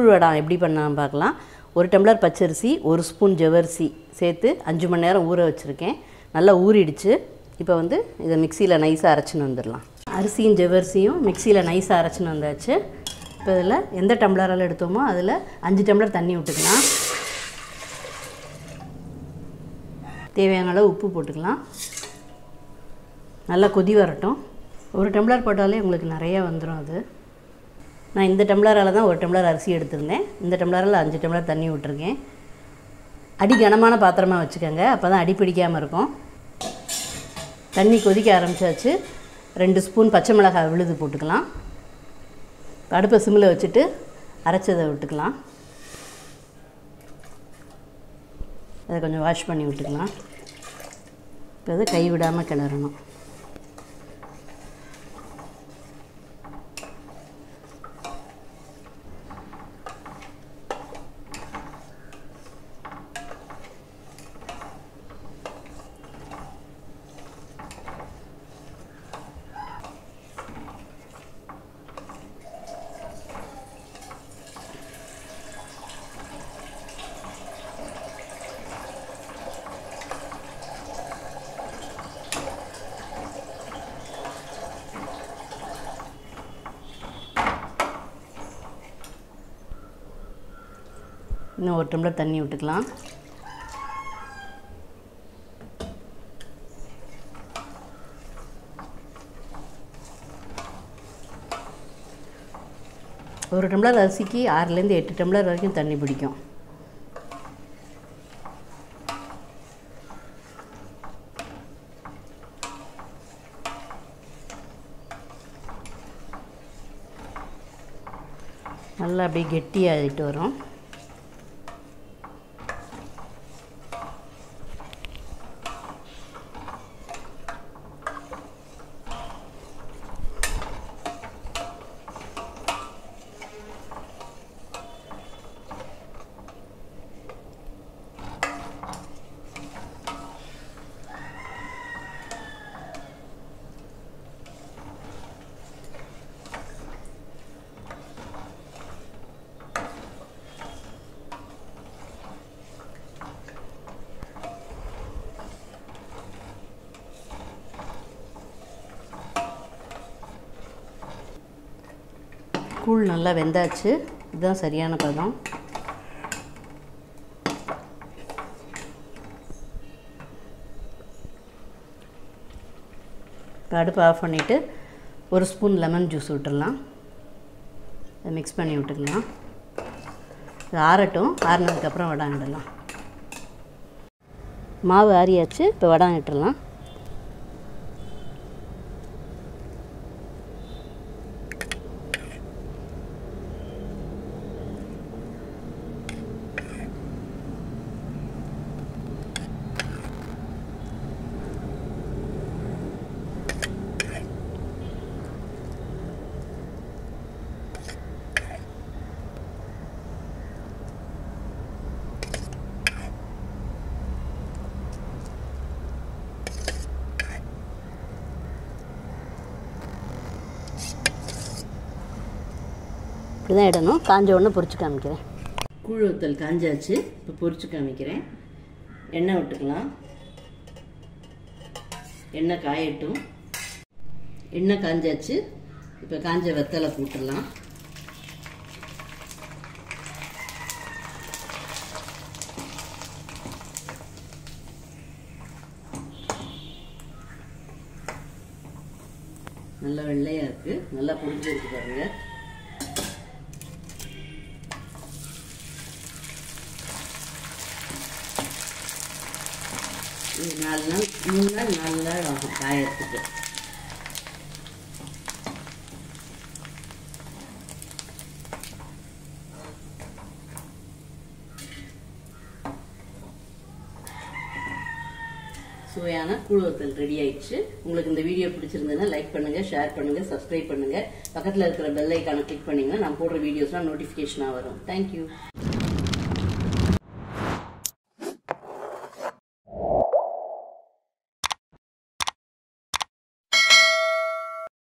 கூழ் வடம் எப்படி பண்ணலாம் பார்க்கலாம் ஒரு டம்ளர் பச்சரிசி ஒரு ஸ்பூன் ஜவ்வரிசி சேர்த்து அஞ்சு மணி நேரம் ஊற வச்சுருக்கேன் நல்லா ஊறிடுச்சு இப்போ வந்து இதை மிக்சியில் நைஸாக அரைச்சின்னு வந்துடலாம் அரிசியும் ஜவ்வரிசியும் மிக்சியில் நைஸாக அரைச்சின்னு வந்தாச்சு இப்போ இதில் எந்த டம்ளரால் எடுத்தோமோ அதில் அஞ்சு டம்ளர் தண்ணி விட்டுக்கலாம் தேவையான அளவு உப்பு போட்டுக்கலாம் நல்லா கொதி வரட்டும் ஒரு டம்ளர் போட்டாலே உங்களுக்கு நிறைய வந்துடும் அது நான் இந்த டம்ளரால் தான் ஒரு டம்ளர் அரிசி எடுத்திருந்தேன் இந்த டம்ளரில் அஞ்சு டம்ளர் தண்ணி விட்டுருக்கேன் அடி கனமான பாத்திரமாக வச்சுக்கோங்க அப்போ தான் அடி பிடிக்காமல் இருக்கும் தண்ணி கொதிக்க ஆரம்பிச்சாச்சு ரெண்டு ஸ்பூன் பச்சை மிளகாய் விழுது போட்டுக்கலாம் அடுப்பை சிம்மில் வச்சுட்டு அரைச்சதை விட்டுக்கலாம் அதை கொஞ்சம் வாஷ் பண்ணி விட்டுக்கலாம் இப்போ அதை கை விடாமல் கிளறணும் இன்னும் ஒரு டம்ளர் தண்ணி விட்டுக்கலாம் ஒரு டம்ளர் அரிசிக்கு ஆறுலேருந்து எட்டு டம்ளர் வரைக்கும் தண்ணி பிடிக்கும் நல்லா அப்படியே கெட்டியாகிட்டு வரும் கூழ் நல்லா வெந்தாச்சு இதுதான் சரியான பதம் இப்போ அடுப்பு ஆஃப் பண்ணிவிட்டு ஒரு ஸ்பூன் லெமன் ஜூஸ் விட்டுடலாம் அதை மிக்ஸ் பண்ணி விட்டுக்கலாம் இது ஆறட்டும் ஆறினதுக்கப்புறம் வடம் இடலாம் மாவு ஆறியாச்சு இப்போ வடம் இட்டுடலாம் இப்படி தான் இடணும் காஞ்ச உடனே பொரிச்சு காமிக்கிறேன் கூழ் ஊத்தல் காஞ்சாச்சு இப்போ பொரிச்சு காமிக்கிறேன் எண்ணெய் விட்டுக்கலாம் எண்ணெய் காயட்டும் எண்ணெய் காஞ்சாச்சு இப்போ காஞ்ச வெத்தலை போட்டுடலாம் நல்லா வெள்ளையா இருக்கு நல்லா பொரிஞ்சிருக்கு பாருங்க இது நாலு நாள் மூணு நாள் நாலு நாள் ஆகும் காயறதுக்கு சுவையான கூழுவத்தல் ரெடி ஆயிடுச்சு உங்களுக்கு இந்த வீடியோ பிடிச்சிருந்ததுன்னா லைக் பண்ணுங்க ஷேர் பண்ணுங்க சப்ஸ்கிரைப் பண்ணுங்க பக்கத்தில் இருக்கிற பெல் ஐக்கானை கிளிக் பண்ணீங்கன்னா நான் போடுற வீடியோஸ்லாம் நோட்டிஃபிகேஷனாக வரும் தேங்க்யூ